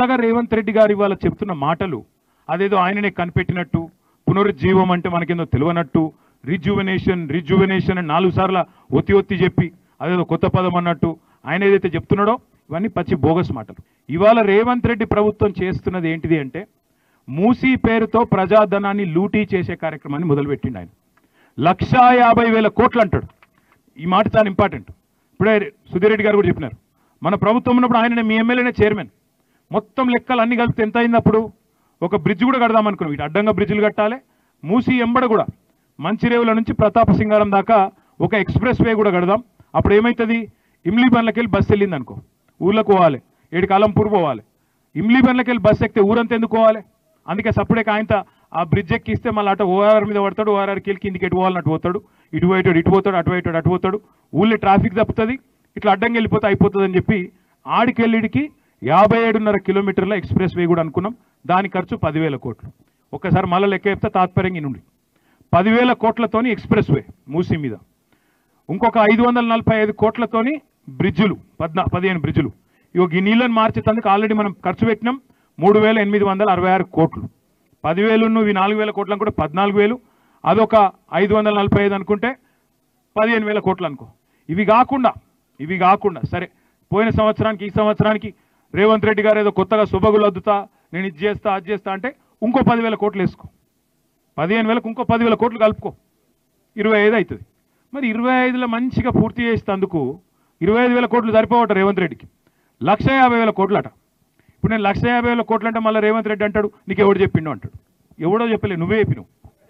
కొత్తగా రేవంత్ రెడ్డి గారు ఇవాళ చెప్తున్న మాటలు అదేదో ఆయననే కనిపెట్టినట్టు పునరుజ్జీవం అంటే మనకేందో తెలియనట్టు రిజ్యువనేషన్ రిజ్యువనేషన్ అని నాలుగు సార్లు ఒత్తి ఒత్తి చెప్పి అదేదో కొత్త పదం అన్నట్టు ఆయన ఏదైతే చెప్తున్నాడో ఇవన్నీ పచ్చి బోగస్ మాటలు ఇవాళ రేవంత్ రెడ్డి ప్రభుత్వం చేస్తున్నది ఏంటిది అంటే మూసీ పేరుతో ప్రజాధనాన్ని లూటీ చేసే కార్యక్రమాన్ని మొదలుపెట్టిండు ఆయన లక్షా యాభై వేల కోట్లు అంటాడు ఈ మాట చాలా ఇంపార్టెంట్ ఇప్పుడే సుధీర్ రెడ్డి గారు కూడా చెప్పినారు మన ప్రభుత్వం ఉన్నప్పుడు ఆయననే మీ ఎమ్మెల్యేనే చైర్మన్ మొత్తం లెక్కలు అన్ని కలిపితే ఎంత అయింది అప్పుడు ఒక బ్రిడ్జ్ కూడా కడదాం అనుకున్నాం ఇటు అడ్డంగా బ్రిడ్జ్లు కట్టాలి మూసి ఎంబడ కూడా మంచిరేవుల నుంచి ప్రతాప సింగారం దాకా ఒక ఎక్స్ప్రెస్ వే కూడా కడదాం అప్పుడు ఏమవుతుంది ఇమ్లీ బండ్లకి వెళ్ళి బస్సు వెళ్ళింది అనుకో ఊర్లకు పోవాలి ఏడికి అలంపూర్ పోవాలి ఇమ్లీ బండ్లకి వెళ్ళి బస్సు ఎక్కితే ఊరంతా ఎందుకు పోవాలి అందుకే సప్పుడే ఆయనతో ఆ బ్రిడ్జ్ ఎక్కిస్తే మళ్ళీ అటు ఓఆర్ మీద పడతాడు ఓఆర్ఆర్కి వెళ్ళి కిందికి ఎటు పోవాలని అటు పోతాడు ఇటు పోయేటాడు ఇటు పోతాడు అటు పోయేటాడు అటు పోతాడు ఊళ్ళో ట్రాఫిక్ తప్పుతుంది ఇట్లా అడ్డంగా వెళ్ళిపోతే అయిపోతుంది అని చెప్పి ఆడికెళ్ళిడికి యాభై ఏడున్నర కిలోమీటర్ల ఎక్స్ప్రెస్ వే కూడా అనుకున్నాం దాని ఖర్చు పదివేల కోట్లు ఒక్కసారి మళ్ళీ లెక్క చెప్తే తాత్పర్యంగా నుండి పదివేల కోట్లతోని ఎక్స్ప్రెస్ వే మూసి మీద ఇంకొక ఐదు వందల నలభై ఐదు కోట్లతోని బ్రిడ్జులు పద్నా పదిహేను బ్రిడ్జులు ఇగో ఈ నీళ్ళని మార్చేందుకు ఆల్రెడీ మనం ఖర్చు పెట్టినాం మూడు వేల ఎనిమిది వందల అరవై ఆరు కోట్లు పదివేలు నువ్వు ఈ నాలుగు వేల కోట్లు అనుకుంటే పద్నాలుగు వేలు అదొక ఐదు వందల నలభై ఐదు అనుకుంటే పదిహేను వేల కోట్లు అనుకో ఇవి కాకుండా ఇవి కాకుండా సరే పోయిన సంవత్సరానికి ఈ సంవత్సరానికి రేవంత్ రెడ్డి గారు ఏదో కొత్తగా శుభగులు అద్దుతా నేను ఇది చేస్తా అది చేస్తా అంటే ఇంకో పదివేల కోట్లు వేసుకో పదిహేను వేలకు ఇంకో పదివేల కోట్లు కలుపుకో ఇరవై ఐదు అవుతుంది మరి ఇరవై ఐదులో మంచిగా పూర్తి చేసేందుకు ఇరవై ఐదు వేల కోట్లు సరిపోవట రేవంత్ రెడ్డికి లక్ష యాభై వేల కోట్లు అట ఇప్పుడు నేను లక్ష యాభై వేల కోట్లు అంటే మళ్ళీ రేవంత్ రెడ్డి అంటాడు నీకు ఎవడు చెప్పిండు అంటాడు ఎవడో చెప్పలే నువ్వే చెప్పినావు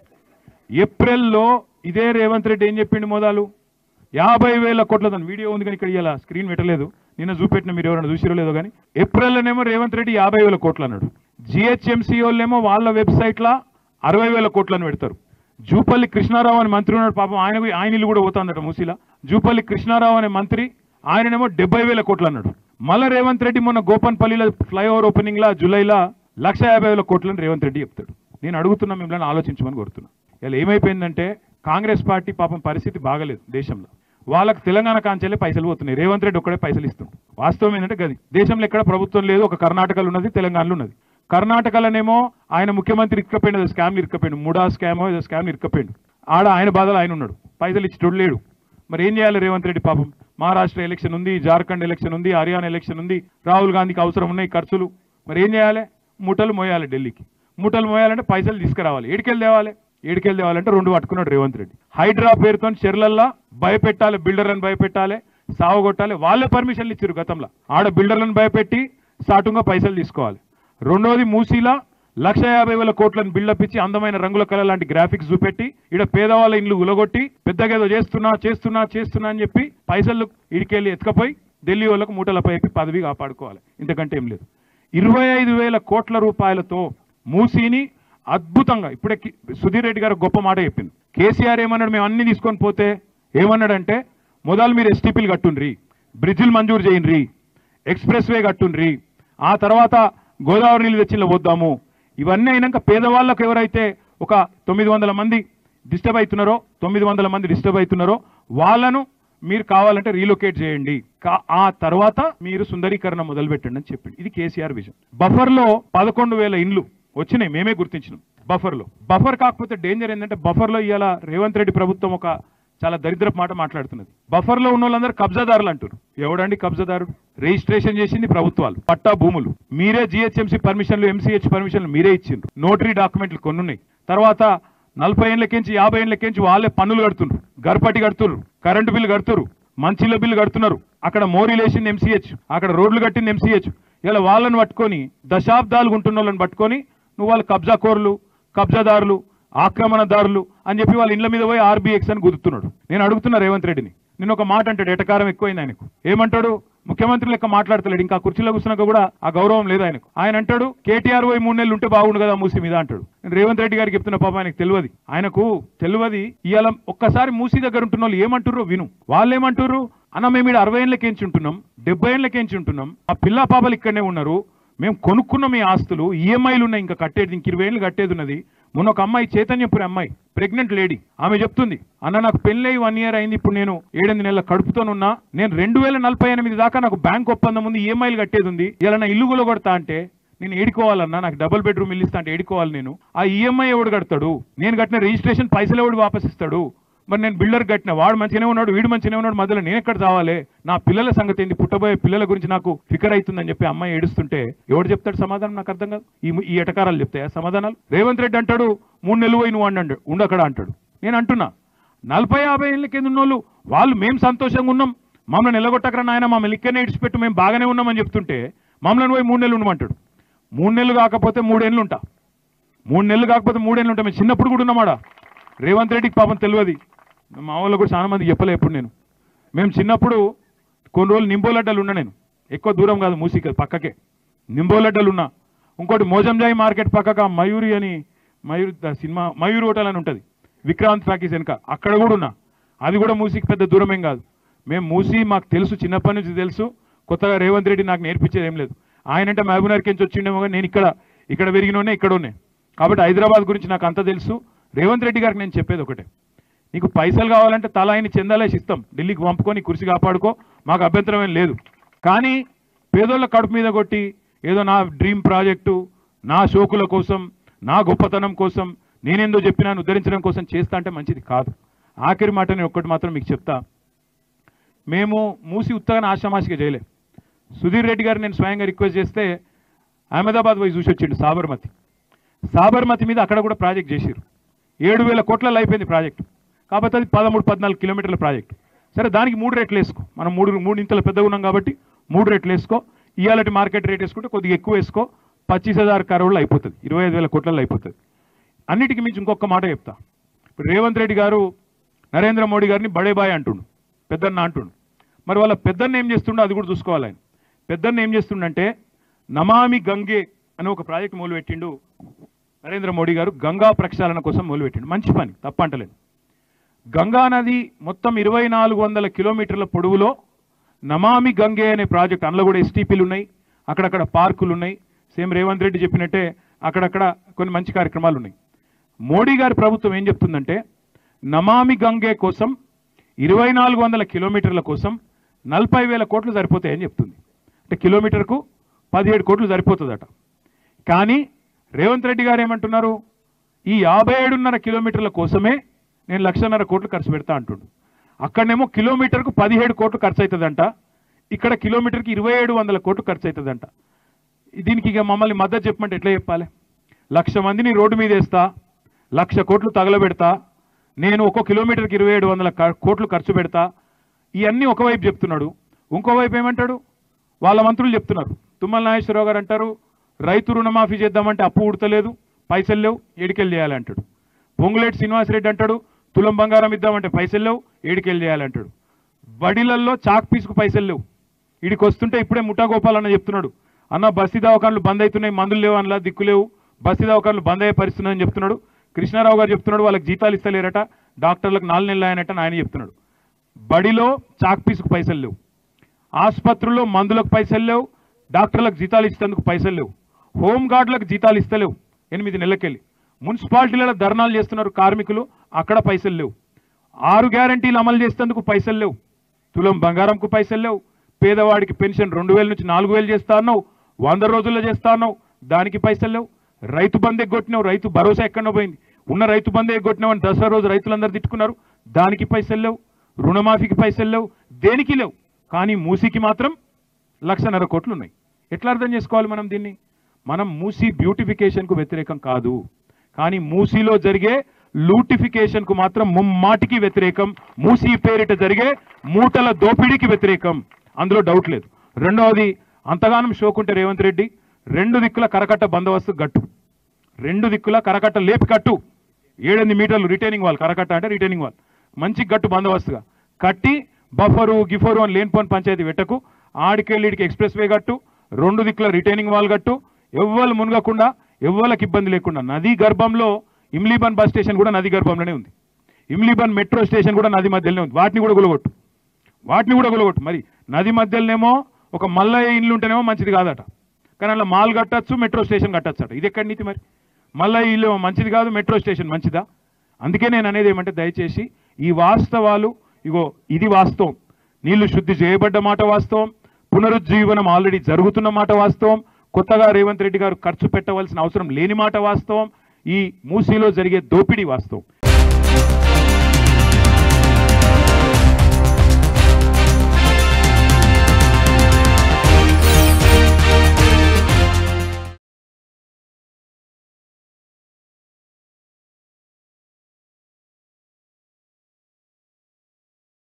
ఏప్రిల్లో ఇదే రేవంత్ రెడ్డి ఏం చెప్పిండు మోదాలు యాభై వేల కోట్ల దాని వీడియో ఉంది కానీ ఇక్కడ ఇలా స్క్రీన్ పెట్టలేదు నిన్న చూపెట్టిన మీరు ఎవరైనా చూసిరో లేదో కానీ ఏప్రిల్లోనేమో రేవంత్ రెడ్డి యాభై వేల కోట్లు అన్నాడు జిహెచ్ఎంసీ వాళ్ళేమో వాళ్ళ వెబ్సైట్లో అరవై వేల కోట్లను పెడతారు జూపల్లి కృష్ణారావు అనే మంత్రి ఉన్నాడు పాపం ఆయన ఆయన ఇల్లు కూడా పోతుందట మూసీలా జూపల్లి కృష్ణారావు అనే మంత్రి ఆయననేమో డెబ్బై వేల కోట్లు అన్నాడు మళ్ళా రేవంత్ రెడ్డి మొన్న గోపన్పల్లిలో ఫ్లైఓవర్ ఓపెనింగ్ లా జూలైలో లక్ష యాభై వేల కోట్లని రేవంత్ రెడ్డి చెప్తాడు నేను అడుగుతున్నా మిమ్మల్ని ఆలోచించమని కోరుతున్నా ఇలా ఏమైపోయిందంటే కాంగ్రెస్ పార్టీ పాపం పరిస్థితి బాగలేదు దేశంలో వాళ్ళకి తెలంగాణ కాంచెలే పైసలు పోతున్నాయి రేవంత్ రెడ్డి ఒక్కడే పైసలు ఇస్తుంది వాస్తవం ఏంటంటే గది దేశంలో ఎక్కడ ప్రభుత్వం లేదు ఒక కర్ణాటకలో ఉన్నది తెలంగాణలో ఉన్నది కర్ణాటకలోనేమో ఆయన ముఖ్యమంత్రి ఇరుక్కపోయిండు ఏదో స్కామ్లు ఇరుక్కపోయిండు మూడా స్కామో ఏదో స్కామ్లు ఇరుక్కపోయిండు ఆడ ఆయన బాధలు ఆయన ఉన్నాడు పైసలు ఇచ్చి లేడు మరి ఏం చేయాలి రేవంత్ రెడ్డి పాపం మహారాష్ట్ర ఎలక్షన్ ఉంది జార్ఖండ్ ఎలక్షన్ ఉంది హర్యానా ఎలక్షన్ ఉంది రాహుల్ గాంధీకి అవసరం ఉన్నాయి ఖర్చులు మరి ఏం చేయాలి మూటలు మోయాలి ఢిల్లీకి మూటలు మోయాలంటే పైసలు తీసుకురావాలి ఏడికెళ్ళి తేవాలి ఏడికెళ్ళి తేవాలంటే రెండు పట్టుకున్నాడు రేవంత్ రెడ్డి హైడ్రా పేరుతో చెర్లల్లా భయపెట్టాలి బిల్డర్లను భయపెట్టాలి సావగొట్టాలి వాళ్ళే పర్మిషన్లు ఇచ్చారు గతంలో ఆడ బిల్డర్లను భయపెట్టి సాటుగా పైసలు తీసుకోవాలి రెండోది మూసీలా లక్ష యాభై వేల కోట్లను బిల్డప్ ఇచ్చి అందమైన రంగుల కళ లాంటి గ్రాఫిక్స్ చూపెట్టి ఇక్కడ పేదవాళ్ళ ఇండ్లు ఉలగొట్టి పెద్దగా ఏదో చేస్తున్నా చేస్తున్నా చేస్తున్నా అని చెప్పి పైసలు ఇడికెళ్ళి ఎత్తుకపోయి ఢిల్లీ వాళ్ళకు మూటలపై ఎక్కి పదవి కాపాడుకోవాలి ఇంతకంటే ఏం లేదు ఇరవై ఐదు వేల కోట్ల రూపాయలతో మూసీని అద్భుతంగా ఇప్పుడే కి- సుధీర్ రెడ్డి గారు గొప్ప మాట చెప్పింది కేసీఆర్ ఏమన్నాడు మేము అన్ని తీసుకొని పోతే ఏమన్నాడంటే మొదలు మీరు ఎస్టీపీలు కట్టుండ్రి బ్రిడ్జిలు మంజూరు చేయండి ఎక్స్ప్రెస్ వే కట్టుండ్రి ఆ తర్వాత గోదావరి నీళ్ళు తెచ్చి ఇలా పోద్దాము ఇవన్నీ అయినాక పేదవాళ్ళకు ఎవరైతే ఒక తొమ్మిది వందల మంది డిస్టర్బ్ అవుతున్నారో తొమ్మిది వందల మంది డిస్టర్బ్ అవుతున్నారో వాళ్ళను మీరు కావాలంటే రీలొకేట్ చేయండి కా- ఆ తర్వాత మీరు సుందరీకరణ మొదలు పెట్టండి అని చెప్పింది ఇది కేసీఆర్ విజన్ బఫర్లో పదకొండు వేల ఇండ్లు వచ్చినాయి మేమే గుర్తించినాం బఫర్లో బఫర్ కాకపోతే డేంజర్ ఏంటంటే బఫర్లో ఇవాళ రేవంత్ రెడ్డి ప్రభుత్వం ఒక చాలా దరిద్రపు మాట మాట్లాడుతున్నది బఫర్లో ఉన్న వాళ్ళందరూ కబ్జాదారులు అంటారు ఎవడండి కబ్జాదారుడు రిజిస్ట్రేషన్ చేసింది ప్రభుత్వాలు పట్టా భూములు మీరే జిహెచ్ఎంసీ పర్మిషన్లు ఎంసీహెచ్ పర్మిషన్లు మీరే ఇచ్చిండ్రు నోటరీ డాక్యుమెంట్లు కొన్ని ఉన్నాయి తర్వాత నలభై ఏళ్ళకించి యాభై ఏళ్ళకించి వాళ్ళే పన్నులు కడుతున్నారు గర్పటి కడుతున్నారు కరెంటు బిల్లు కడుతున్నారు మంచిల బిల్లు కడుతున్నారు అక్కడ మోరీ లేచింది ఎంసీహెచ్ అక్కడ రోడ్లు కట్టింది ఎంసీహెచ్ ఇలా వాళ్ళని పట్టుకొని దశాబ్దాలు ఉంటున్న వాళ్ళని పట్టుకొని నువ్వు వాళ్ళ కబ్జా కోరులు కబ్జాదారులు ఆక్రమణదారులు అని చెప్పి వాళ్ళ ఇండ్ల మీద పోయి ఆర్బీఎక్స్ అని గుర్తున్నాడు నేను అడుగుతున్నా రేవంత్ రెడ్డిని నేను ఒక మాట అంటాడు ఎటకారం ఎక్కువైంది ఆయనకు ఏమంటాడు ముఖ్యమంత్రి లెక్క మాట్లాడతలేడు ఇంకా కుర్చీలో కూర్చున్నాక కూడా ఆ గౌరవం లేదు ఆయనకు ఆయన అంటాడు కేటీఆర్ పోయి మూడు నెలలు ఉంటే బాగుండు కదా మూసి మీద అంటాడు నేను రేవంత్ రెడ్డి గారికి చెప్తున్న పాప ఆయనకు తెలియదు ఆయనకు తెలియదు ఇవాళ ఒక్కసారి మూసి దగ్గర ఉంటున్న వాళ్ళు ఏమంటారు విను వాళ్ళు ఏమంటారు అన్న మేము ఇక్కడ అరవై ఏళ్ళకేంచి ఉంటున్నాం డెబ్బై ఏళ్ళకేంచి ఉంటున్నాం ఆ పిల్ల పాపలు ఇక్కడనే ఉన్నారు మేము కొనుక్కున్నాం ఈ ఆస్తులు ఈఎంఐలు ఉన్నాయి ఇంకా కట్టేది ఇంక ఇరవై ఏళ్ళు కట్టేది ఉన్నది మొన్న ఒక అమ్మాయి చైతన్యపురి అమ్మాయి ప్రెగ్నెంట్ లేడీ ఆమె చెప్తుంది అన్న నాకు పెళ్ళై వన్ ఇయర్ అయింది ఇప్పుడు నేను ఏడెనిమిది నెలల కడుపుతోనున్నా నేను రెండు వేల నలభై ఎనిమిది దాకా నాకు బ్యాంక్ ఒప్పందం ఉంది ఈఎంఐలు కట్టేది ఉంది ఇలా నా ఇల్లు కూడా కొడతా అంటే నేను ఏడుకోవాలన్నా నాకు డబుల్ బెడ్రూమ్ ఇల్లు ఇస్తా అంటే ఏడుకోవాలి నేను ఆ ఈఎంఐ ఎవడు కడతాడు నేను కట్టిన రిజిస్ట్రేషన్ పైసలు ఎవడు వాపస్ ఇస్తాడు మరి నేను బిల్డర్ కట్టిన వాడు మంచిగానే ఉన్నాడు వీడు మంచిగానే ఉన్నాడు మధ్యలో నేను ఎక్కడ చావాలి నా పిల్లల సంగతి ఏంది పుట్టబోయే పిల్లల గురించి నాకు ఫికర్ అవుతుందని చెప్పి అమ్మాయి ఏడుస్తుంటే ఎవడు చెప్తాడు సమాధానం నాకు అర్థం కాదు ఈ ఈ ఎటకారాలు చెప్తాయా సమాధానాలు రేవంత్ రెడ్డి అంటాడు మూడు నెలలు పోయి నువ్వు అండు ఉండక్కడ అంటాడు నేను అంటున్నా నలభై యాభై ఏళ్ళ కింద ఉన్నోళ్ళు వాళ్ళు మేము సంతోషంగా ఉన్నాం మమ్మల్ని నిలగొట్టకరా నాయన మమ్మల్ని ఇక్కడనే ఇడిచిపెట్టు మేము బాగానే ఉన్నామని చెప్తుంటే మమ్మల్ని పోయి మూడు నెలలు ఉండమంటాడు మూడు నెలలు కాకపోతే మూడేళ్ళు ఉంటా మూడు నెలలు కాకపోతే మూడేళ్ళు ఉంటాం మేము చిన్నప్పుడు కూడా ఉన్నామాడా రేవంత్ రెడ్డికి పాపం తెలియదు మా వాళ్ళు కూడా చాలా మంది చెప్పలే ఎప్పుడు నేను మేము చిన్నప్పుడు కొన్ని రోజులు నింబోలడ్డలు ఉన్నా నేను ఎక్కువ దూరం కాదు మూసి కాదు పక్కకే నింబోలడ్డలు ఉన్నా ఇంకోటి మోజంజాయి మార్కెట్ పక్కక మయూరి అని Mayuri the cinema Mayuri hotel అని ఉంటుంది విక్రాంత్ టాకీస్ వెనక అక్కడ కూడా ఉన్నా అది కూడా మూసికి పెద్ద దూరమేం కాదు మేము మూసి మాకు తెలుసు చిన్నప్పటి నుంచి తెలుసు కొత్తగా రేవంత్ రెడ్డి నాకు నేర్పించేది ఏం లేదు ఆయన అంటే మహబూబ్నగర్ నుంచి వచ్చిండేమో కానీ నేను ఇక్కడ ఇక్కడ పెరిగినోనే ఇక్కడ ఉన్నాయి కాబట్టి హైదరాబాద్ గురించి నాకు అంత తెలుసు రేవంత్ రెడ్డి గారికి నేను చెప్పేది ఒకటే నీకు పైసలు కావాలంటే తల ఆయన చెందాలేసి ఇస్తాం ఢిల్లీకి పంపుకొని కుర్చీ కాపాడుకో మాకు అభ్యంతరం ఏం లేదు కానీ పేదోళ్ళ కడుపు మీద కొట్టి ఏదో నా డ్రీమ్ ప్రాజెక్టు నా షోకుల కోసం నా గొప్పతనం కోసం నేనేందో చెప్పినాను ఉద్ధరించడం కోసం చేస్తా అంటే మంచిది కాదు ఆఖరి మాట నేను ఒక్కటి మాత్రం మీకు చెప్తా మేము మూసి ఉత్తగానే ఆషామాషిగా చేయలే సుధీర్ రెడ్డి గారు నేను స్వయంగా రిక్వెస్ట్ చేస్తే అహ్మదాబాద్ పోయి చూసి వచ్చిండు సాబర్మతి సాబర్మతి మీద అక్కడ కూడా ప్రాజెక్ట్ చేసిరు ఏడు వేల కోట్లలో అయిపోయింది ప్రాజెక్టు కాకపోతే అది పదమూడు పద్నాలుగు కిలోమీటర్ల ప్రాజెక్టు సరే దానికి మూడు రేట్లు వేసుకో మనం మూడు మూడు ఇంతలు పెద్దగా ఉన్నాం కాబట్టి మూడు రేట్లు వేసుకో ఇవాళటి మార్కెట్ రేట్ వేసుకుంటే కొద్దిగా ఎక్కువ వేసుకో పచ్చీస్ హజార్ కరోళ్ళు అయిపోతుంది ఇరవై ఐదు వేల కోట్లలో అయిపోతుంది అన్నిటికీ మించి ఇంకొక మాట చెప్తా ఇప్పుడు రేవంత్ రెడ్డి గారు నరేంద్ర మోడీ గారిని బడే బాయ్ అంటుండు పెద్దన్న అంటుండు మరి వాళ్ళ పెద్దన్న ఏం చేస్తుండో అది కూడా చూసుకోవాలి ఆయన పెద్దన్న ఏం చేస్తుండంటే నమామి గంగే అనే ఒక ప్రాజెక్ట్ మొదలుపెట్టిండు నరేంద్ర మోడీ గారు గంగా ప్రక్షాళన కోసం మొదలుపెట్టిండు మంచి పని తప్పంటలేదు గంగా నది మొత్తం ఇరవై నాలుగు వందల కిలోమీటర్ల పొడవులో నమామి గంగే అనే ప్రాజెక్ట్ అందులో కూడా ఎస్టీపీలు ఉన్నాయి అక్కడక్కడ పార్కులు ఉన్నాయి సేమ్ రేవంత్ రెడ్డి చెప్పినట్టే అక్కడక్కడ కొన్ని మంచి కార్యక్రమాలు ఉన్నాయి మోడీ గారి ప్రభుత్వం ఏం చెప్తుందంటే నమామి గంగే కోసం ఇరవై నాలుగు వందల కిలోమీటర్ల కోసం నలభై వేల కోట్లు సరిపోతాయని చెప్తుంది అంటే కిలోమీటర్కు పదిహేడు కోట్లు సరిపోతుందట కానీ రేవంత్ రెడ్డి గారు ఏమంటున్నారు ఈ యాభై ఏడున్నర కిలోమీటర్ల కోసమే నేను లక్షన్నర కోట్లు ఖర్చు పెడతా అంటుండు అక్కడనేమో కిలోమీటర్కు పదిహేడు కోట్లు ఖర్చు అవుతుందంట ఇక్కడ కిలోమీటర్కి ఇరవై ఏడు వందల కోట్లు ఖర్చు అవుతుందంట దీనికి ఇక మమ్మల్ని మద్దతు చెప్పమంటే ఎట్లా చెప్పాలి లక్ష మందిని రోడ్డు మీద వేస్తా లక్ష కోట్లు తగలబెడతా నేను ఒక్కో కిలోమీటర్కి ఇరవై ఏడు వందల క- కోట్లు ఖర్చు పెడతా ఇవన్నీ ఒకవైపు చెప్తున్నాడు ఇంకోవైపు ఏమంటాడు వాళ్ళ మంత్రులు చెప్తున్నారు తుమ్మల నాగేశ్వరరావు గారు అంటారు రైతు రుణమాఫీ చేద్దామంటే అప్పు ఉడతలేదు పైసలు లేవు ఏడికెళ్ళి చేయాలి అంటాడు పొంగులేటి శ్రీనివాసరెడ్డి అంటాడు తులం బంగారం ఇద్దామంటే పైసలు లేవు ఏడికెళ్ళి చేయాలి అంటాడు బడిలల్లో చాక్ పీసుకు పైసలు లేవు ఇడికి వస్తుంటే ఇప్పుడే ముఠా గోపాలన్న చెప్తున్నాడు అన్న బస్తీ దవాఖాన్లు బంద్ అవుతున్నాయి మందులు లేవు అన్నలా దిక్కు లేవు బస్తీ దవాఖాన్లు బంద్ అయ్యే పరిస్థితి ఉందని చెప్తున్నాడు కృష్ణారావు గారు చెప్తున్నాడు వాళ్ళకి జీతాలు ఇస్తలేరట డాక్టర్లకు నాలుగు నెలలు ఆయనట ఆయన చెప్తున్నాడు బడిలో చాక్ పీసుకు పైసలు లేవు ఆసుపత్రుల్లో మందులకు పైసలు లేవు డాక్టర్లకు జీతాలు ఇస్తేందుకు పైసలు లేవు హోమ్ గార్డులకు జీతాలు ఇస్తలేవు ఎనిమిది నెలలకెళ్ళి మున్సిపాలిటీలలో ధర్నాలు చేస్తున్నారు కార్మికులు అక్కడ పైసలు లేవు ఆరు గ్యారంటీలు అమలు చేసేందుకు పైసలు లేవు తులం బంగారంకు పైసలు లేవు పేదవాడికి పెన్షన్ రెండు వేల నుంచి నాలుగు వేలు చేస్తా అన్నావు వంద రోజుల్లో చేస్తా అన్నావు దానికి పైసలు లేవు రైతు బంద్ ఎగ్గొట్టినావు రైతు భరోసా ఎక్కడో పోయింది ఉన్న రైతు బంద్ ఎగ్గొట్టినావు అని దసరా రోజు రైతులందరూ తిట్టుకున్నారు దానికి పైసలు లేవు రుణమాఫీకి పైసలు లేవు దేనికి లేవు కానీ మూసీకి మాత్రం లక్షన్నర కోట్లు ఉన్నాయి ఎట్లా అర్థం చేసుకోవాలి మనం దీన్ని మనం మూసీ బ్యూటిఫికేషన్కు వ్యతిరేకం కాదు కానీ మూసీలో జరిగే లూటిఫికేషన్కు మాత్రం ముమ్మాటికి వ్యతిరేకం మూసీ పేరిట జరిగే మూటల దోపిడీకి వ్యతిరేకం అందులో డౌట్ లేదు రెండవది అంతగానం షోకుంటే రేవంత్ రెడ్డి రెండు దిక్కుల కరకట్ట బందోబస్తు గట్టు రెండు దిక్కుల కరకట్ట లేపి కట్టు ఏడెనిమిది మీటర్లు రిటైనింగ్ వాల్ కరకట్ట అంటే రిటైనింగ్ వాల్ మంచి గట్టు బందోబస్తుగా కట్టి బఫరు గిఫరు అని లేనిపోని పంచాయతీ పెట్టకు ఆడికెళ్ళిడికి ఎక్స్ప్రెస్ వే గట్టు రెండు దిక్కుల రిటైనింగ్ వాల్ గట్టు ఎవ్వరు మునగకుండా ఎవ్వరికి ఇబ్బంది లేకుండా నదీ గర్భంలో ఇమ్లీబన్ బస్ స్టేషన్ కూడా నది గర్భంలోనే ఉంది ఇమ్లీబన్ మెట్రో స్టేషన్ కూడా నది మధ్యలోనే ఉంది వాటిని కూడా గులగొట్టు వాటిని కూడా గులగొట్టు మరి నది మధ్యలోనేమో ఒక మల్లయ్య ఇండ్లు ఉంటేనేమో మంచిది కాదట కానీ అలా మాల్ కట్టచ్చు మెట్రో స్టేషన్ కట్టచ్చు అట ఇది ఎక్కడి నీతి మరి మల్లయ్య ఇల్లు మంచిది కాదు మెట్రో స్టేషన్ మంచిదా అందుకే నేను అనేది ఏమంటే దయచేసి ఈ వాస్తవాలు ఇగో ఇది వాస్తవం నీళ్లు శుద్ధి చేయబడ్డ మాట వాస్తవం పునరుజ్జీవనం ఆల్రెడీ జరుగుతున్న మాట వాస్తవం కొత్తగా రేవంత్ రెడ్డి గారు ఖర్చు పెట్టవలసిన అవసరం లేని మాట వాస్తవం ఈ మూసీలో జరిగే దోపిడీ వాస్తవం